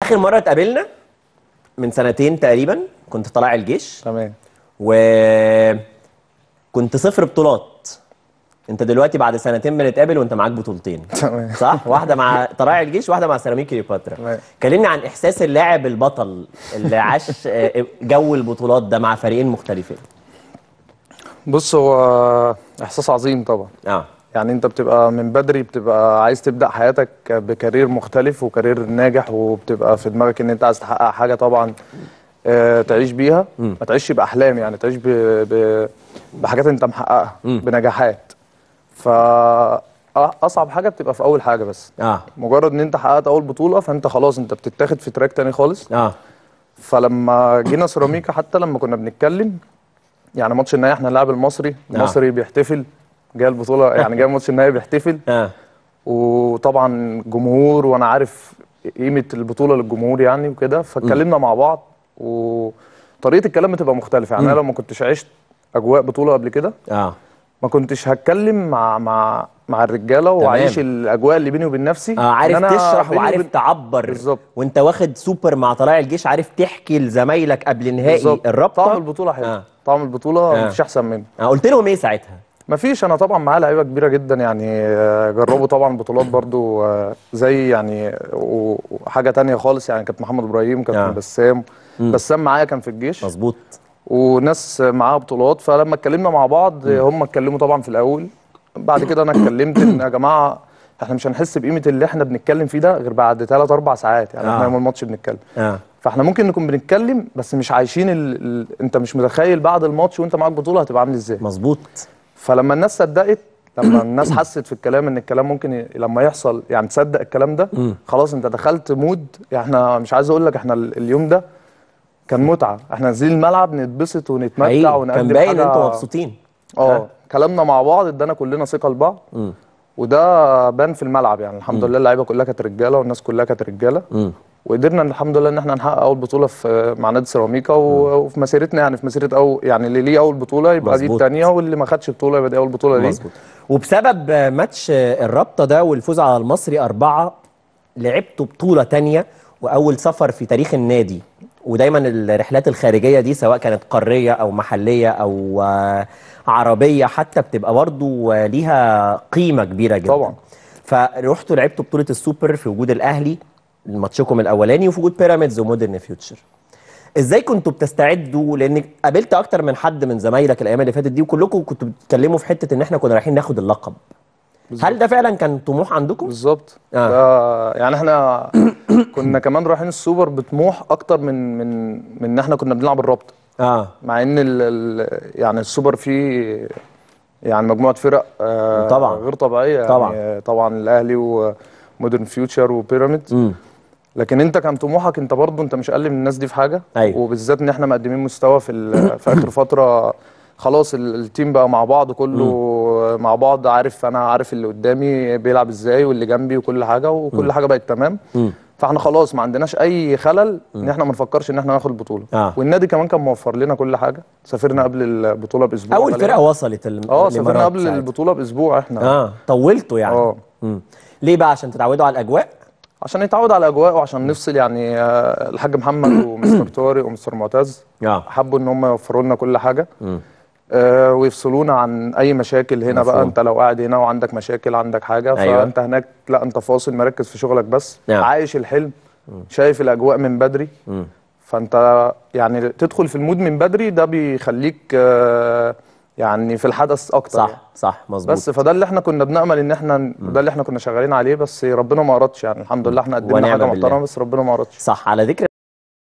اخر مره اتقابلنا من سنتين تقريبا كنت طالع الجيش تمام وكنت صفر بطولات انت دلوقتي بعد سنتين بنتقابل وانت معاك بطولتين تمام صح واحده مع طلائع الجيش واحده مع سيراميك كليوباترا تمام. كلمني عن احساس اللاعب البطل اللي عاش آه، جو البطولات ده مع فريقين مختلفين بص هو احساس عظيم طبعا اه يعني انت بتبقى من بدري بتبقى عايز تبدا حياتك بكارير مختلف وكارير ناجح وبتبقى في دماغك ان انت عايز تحقق حاجه طبعا آه، تعيش بيها ما تعيش باحلام يعني تعيش ب... ب... بحاجات انت محققها بنجاحات فاصعب حاجه بتبقى في اول حاجه بس اه مجرد ان انت حققت اول بطوله فانت خلاص انت بتتاخد في تراك تاني خالص اه فلما جينا سيراميكا حتى لما كنا بنتكلم يعني ماتش النهائي احنا اللاعب المصري المصري بيحتفل جاي البطوله يعني جاي ماتش النهائي بيحتفل اه وطبعا جمهور وانا عارف قيمه البطوله للجمهور يعني وكده فاتكلمنا مع بعض وطريقه الكلام بتبقى مختلفه يعني انا لو ما كنتش عشت اجواء بطوله قبل كده اه ما كنتش هتكلم مع مع مع الرجاله واعيش الاجواء اللي بيني وبين نفسي اه عارف إن أنا تشرح بيني وعارف وبين- تعبر بالظبط. وانت واخد سوبر مع طلائع الجيش عارف تحكي لزمايلك قبل نهائي بالظبط. الرابطه طعم البطوله حلو آه. طعم البطوله آه. مفيش احسن منه آه قلت لهم ايه ساعتها مفيش انا طبعا معايا لعيبه كبيره جدا يعني آه، جربوا طبعا بطولات برضو آه، زي يعني و- وحاجه تانية خالص يعني كانت محمد ابراهيم كابتن آه. بسام بسام معايا كان في الجيش مظبوط وناس معاها بطولات فلما اتكلمنا مع بعض هم اتكلموا طبعا في الاول بعد كده انا اتكلمت ان يا جماعه احنا مش هنحس بقيمه اللي احنا بنتكلم فيه ده غير بعد 3 4 ساعات يعني آه. احنا يوم الماتش بنتكلم اه فاحنا ممكن نكون بنتكلم بس مش عايشين ال... ال... انت مش متخيل بعد الماتش وانت معاك بطوله هتبقى عامل ازاي مظبوط فلما الناس صدقت لما الناس حست في الكلام ان الكلام ممكن ي... لما يحصل يعني تصدق الكلام ده خلاص انت دخلت مود يعني احنا مش عايز اقول لك احنا ال- اليوم ده كان متعه احنا نازلين الملعب نتبسط ونتمتع حقيقي ونقدم كان باين ان حاجة- انتوا مبسوطين اه كلامنا مع بعض ادانا كلنا ثقه لبعض وده بان في الملعب يعني الحمد لله اللعيبه كلها كانت رجاله والناس كلها كانت رجاله وقدرنا الحمد لله ان احنا نحقق اول بطوله في مع نادي سيراميكا و- وفي مسيرتنا يعني في مسيره او يعني اللي ليه اول بطوله يبقى دي مظبوط. الثانيه واللي ما خدش بطوله يبقى دي اول بطوله ليه مظبوط وبسبب آه، ماتش آه، الرابطه ده والفوز على المصري أربعة لعبتوا بطولة تانية وأول سفر في تاريخ النادي ودايما الرحلات الخارجية دي سواء كانت قارية أو محلية أو آه، عربية حتى بتبقى برضو آه، ليها قيمة كبيرة جدا طبعا. فرحتوا لعبتوا بطولة السوبر في وجود الأهلي ماتشكم الأولاني وفي وجود بيراميدز ومودرن فيوتشر ازاي كنتوا بتستعدوا لان قابلت اكتر من حد من زمايلك الايام اللي فاتت دي وكلكم كنتوا بتتكلموا في حته ان احنا كنا رايحين ناخد اللقب هل ده فعلا كان طموح عندكم بالظبط آه. ده يعني احنا كنا كمان رايحين السوبر بطموح اكتر من من من ان احنا كنا بنلعب الرابطه اه مع ان ال ال يعني السوبر فيه يعني مجموعه فرق آه طبعا. غير طبيعيه طبعا. يعني طبعا الاهلي ومودرن فيوتشر وبيراميدز امم لكن انت كان طموحك انت برضه انت مش اقل من الناس دي في حاجه أيوة. وبالذات ان احنا مقدمين مستوى في ال- في اخر فتره خلاص ال- التيم بقى مع بعض كله مع بعض عارف انا عارف اللي قدامي بيلعب ازاي واللي جنبي وكل حاجه وكل حاجه بقت تمام فاحنا خلاص ما عندناش اي خلل ان احنا ما نفكرش ان احنا ناخد البطوله آه. والنادي كمان كان موفر لنا كل حاجه سافرنا قبل البطوله باسبوع اول غالباً. فرقه وصلت ال- اه سافرنا الإمارات قبل ساعتها. البطوله باسبوع احنا اه طولتوا يعني اه مم. ليه بقى عشان تتعودوا على الاجواء عشان نتعود على الاجواء وعشان نفصل يعني آه، الحاج محمد ومستر طارق ومستر معتز اه حبوا ان هم يوفروا لنا كل حاجه آه ويفصلونا عن اي مشاكل هنا مفهوم. بقى انت لو قاعد هنا وعندك مشاكل عندك حاجه أيوة. فانت هناك لا انت فاصل مركز في شغلك بس نعم. عايش الحلم شايف الاجواء من بدري فانت يعني تدخل في المود من بدري ده بيخليك آه يعني في الحدث اكتر يعني. صح صح مظبوط بس فده اللي احنا كنا بنامل ان احنا ده اللي احنا كنا شغالين عليه بس ربنا ما اردش يعني الحمد لله احنا قدمنا ونعم حاجه بالله. محترمه بس ربنا ما اردش صح على ذكر